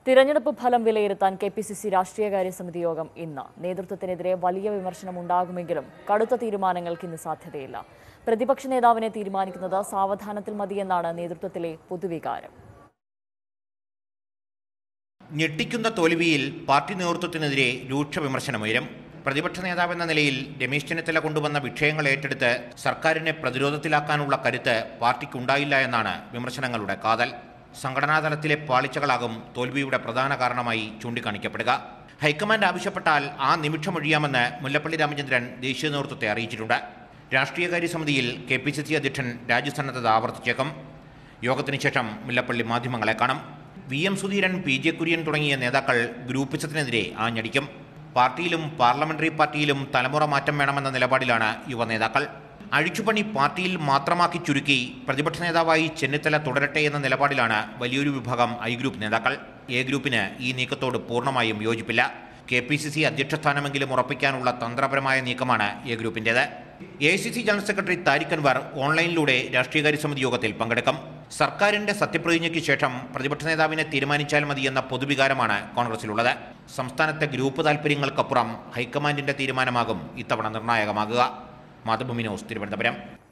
തിരഞ്ഞെടുപ്പ് ഫലം വിലയിരുത്താൻ കെ പി സി സി രാഷ്ട്രീയകാര്യ സമിതി യോഗം ഇന്ന് നേതൃത്വത്തിനെതിരെ വലിയ വിമർശനം ഉണ്ടാകുമെങ്കിലും കടുത്ത തീരുമാനങ്ങൾക്ക് ഇന്ന് സാധ്യതയില്ല പ്രതിപക്ഷ നേതാവിനെ തീരുമാനിക്കുന്നത് സാവധാനത്തിൽ മതിയെന്നാണ് നേതൃത്വത്തിലെ പൊതുവികാരം ഞെട്ടിക്കുന്ന തോൽവിയിൽ പാർട്ടി നേതൃത്വത്തിനെതിരെ രൂക്ഷ വിമർശനമുയരും പ്രതിപക്ഷ നേതാവെന്ന നിലയിൽ രമേശ് ചെന്നിത്തല കൊണ്ടുവന്ന വിഷയങ്ങൾ ഏറ്റെടുത്ത് സർക്കാരിനെ പ്രതിരോധത്തിലാക്കാനുള്ള കരുത്ത് പാർട്ടിക്കുണ്ടായില്ല എന്നാണ് വിമർശനങ്ങളുടെ കാതൽ സംഘടനാ തലത്തിലെ പാളിച്ചകളാകും തോൽവിയുടെ പ്രധാന കാരണമായി ചൂണ്ടിക്കാണിക്കപ്പെടുക ഹൈക്കമാൻഡ് ആവശ്യപ്പെട്ടാൽ ആ നിമിഷമൊഴിയാമെന്ന് മുല്ലപ്പള്ളി രാമചന്ദ്രൻ ദേശീയ നേതൃത്വത്തെ അറിയിച്ചിട്ടുണ്ട് രാഷ്ട്രീയകാര്യ സമിതിയിൽ കെ പി സി സി അധ്യക്ഷൻ രാജ്യസന്നദ്ധത ആവർത്തിച്ചേക്കും യോഗത്തിന് ശേഷം മുല്ലപ്പള്ളി മാധ്യമങ്ങളെ കാണും V M Sudheeran P J Kurien തുടങ്ങിയ നേതാക്കൾ ഗ്രൂപ്പിസത്തിനെതിരെ ആഞ്ഞടിക്കും പാർട്ടിയിലും പാർലമെന്ററി പാർട്ടിയിലും തലമുറ മാറ്റം വേണമെന്ന നിലപാടിലാണ് യുവ നേതാക്കൾ അഴിച്ചുപണി പാർട്ടിയിൽ മാത്രമാക്കി ചുരുക്കി പ്രതിപക്ഷ നേതാവായി ചെന്നിത്തല തുടരട്ടെ എന്ന നിലപാടിലാണ് വലിയൊരു വിഭാഗം ഐ ഗ്രൂപ്പ് നേതാക്കൾ എ ഗ്രൂപ്പിന് ഈ നീക്കത്തോട് പൂർണ്ണമായും യോജിപ്പില്ല കെ പി സി സി അധ്യക്ഷ സ്ഥാനമെങ്കിലും ഉറപ്പിക്കാനുള്ള തന്ത്രപരമായ നീക്കമാണ് എ ഗ്രൂപ്പിൻ്റേത് A C C general secretary Tariq Anwar ഓൺലൈനിലൂടെ രാഷ്ട്രീയകാര്യ സമിതി യോഗത്തിൽ പങ്കെടുക്കും സർക്കാരിന്റെ സത്യപ്രതിജ്ഞയ്ക്ക് ശേഷം പ്രതിപക്ഷ നേതാവിനെ തീരുമാനിച്ചാൽ മതി എന്ന പൊതുവികാരമാണ് കോൺഗ്രസിലുള്ളത് സംസ്ഥാനത്തെ ഗ്രൂപ്പ് താൽപ്പര്യങ്ങൾക്കപ്പുറം ഹൈക്കമാൻഡിന്റെ തീരുമാനമാകും ഇത്തവണ നിർണായകമാകുക മാതൃഭൂമി ന്യൂസ് തിരുവനന്തപുരം